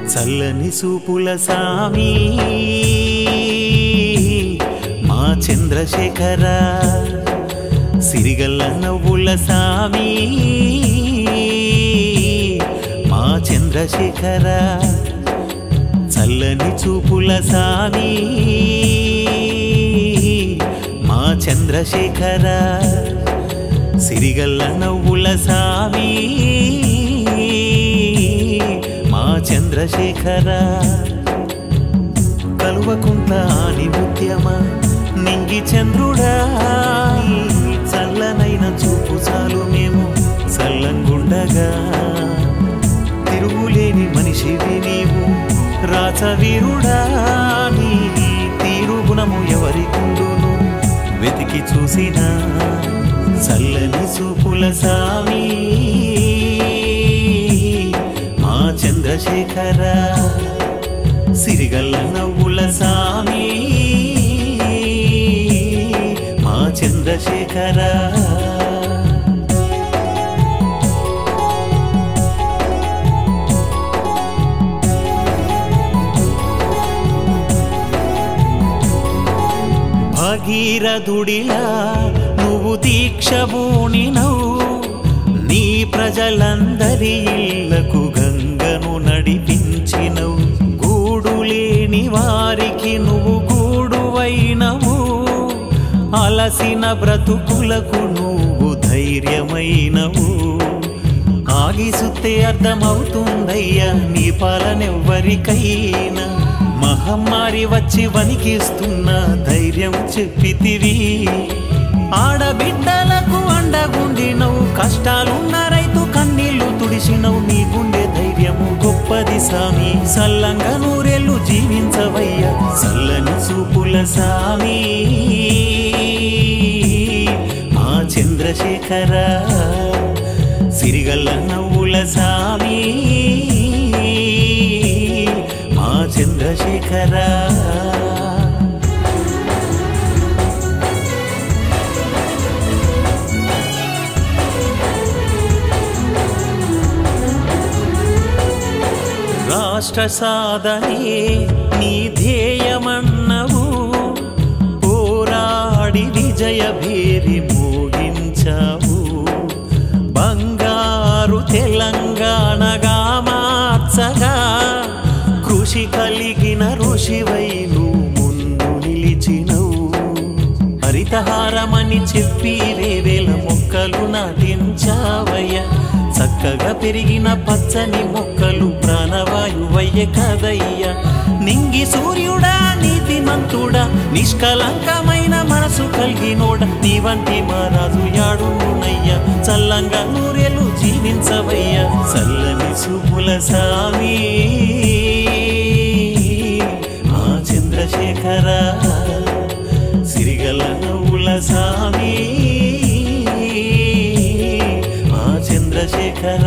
చల్లని సూపుల సామి మా చంద్రశేఖర సిరిగల్ల నవ్వుల సామి మా చంద్రశేఖర చల్లని చూపుల సామి మా చంద్రశేఖర సిరిగల్ల నవ్వుల సామి మా చంద్రశేఖర కలువకుంట ఆని ముత్యమా నింగి చంద్రుడా నీ చల్లనైన చూపు చాలు మేము చల్లంగుండగా తిరుగులేని మనిషివి నీవు రాచవీరుడా నీ తీరు గుణము ఎవరికుండును వెతికి చూసినా చల్లని చూపుల సామి మా చంద్రశేఖర సిరిగల్ల నవ్వుల సామి మా చంద్రశేఖర భగీరథుడిలా నువ్వు దీక్షభూణినవు నీ ప్రజలందరి ఇళ్లకు గంగను నడిపించినవు గూడు లేని వారికి నువ్వు గూడువైనవు అలసిన బ్రతుకులకు నువ్వు ధైర్యమైనవు ఆగిసుతే అర్థమవుతుందయ్యా నీ పాలనెవ్వరికైనా మహమ్మారి వచ్చి వణికిస్తున్న ధైర్యం చెప్పితివి ఆడబిడ్డలకు అండగుండినవు కష్టాలున్న రైతు కన్నీళ్లు తుడిసినవు నీ గుండె ధైర్యము గొప్పది సామి సల్లంగా నూరేళ్ళు జీవించవయ్యా చల్లని చూపుల సామి మా చంద్రశేఖర సిరిగల్ల నవ్వుల సామి మా చంద్రశేఖర రాష్ట్ర సాధనే నీ ధ్యేయమన్నవు పోరాడి విజయ భేరి మోగించావు బంగారు తెలంగాణగా మార్చగా కృషి కలిగిన ఋషివై నువ్వు ముందు నిలిచినవు హరితహారమని చెప్పి వేవేల మొక్కలు నాటించావయ్య చక్కగా పెరిగిన పచ్చని మొక్కలు ప్రాణవాయువయ్య కదయ్య నింగి సూర్యుడా నీతిమంతుడా నిష్కలంకమైన మనసు కలిగినోడ నీ వంటి మహారాజు యాడున్నయ్య చల్లంగా నూరేలు జీవించవయ్య చల్లని చూపుల సామి మా చంద్రశేఖర సిరిగల నవ్వుల సామి మా చంద్రశేఖర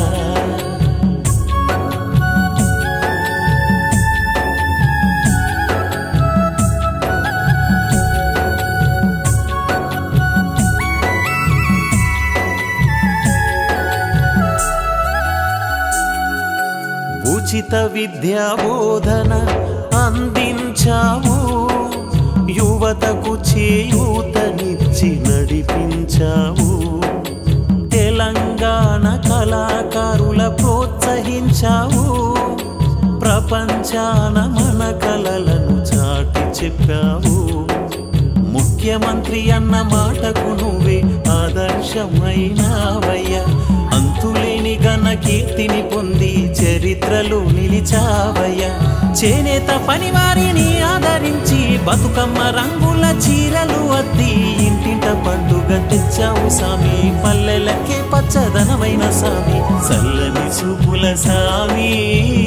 ఉచిత విద్యా బోధన అందించావు యువతకు చేయూతనిచ్చి నడిపించావు తెలంగాణ కళాకారుల ప్రోత్సహించావు ప్రపంచాన మన కలలను చాటి చెప్పావు ముఖ్యమంత్రి అన్న మాటకు నువ్వే ఆదర్శమైనావయ్యా అంతులేని ఘన కీర్తిని పొంది చరిత్రలో నిలిచావయ్యా చేనేత పనివారిని ఆదరించి బతుకమ్మ రంగుల చీరలు అద్ది ఇంటింట పండుగ తెచ్చావు సామి పల్లెలకే పచ్చదనమైన సామి చల్లని చూపుల సామి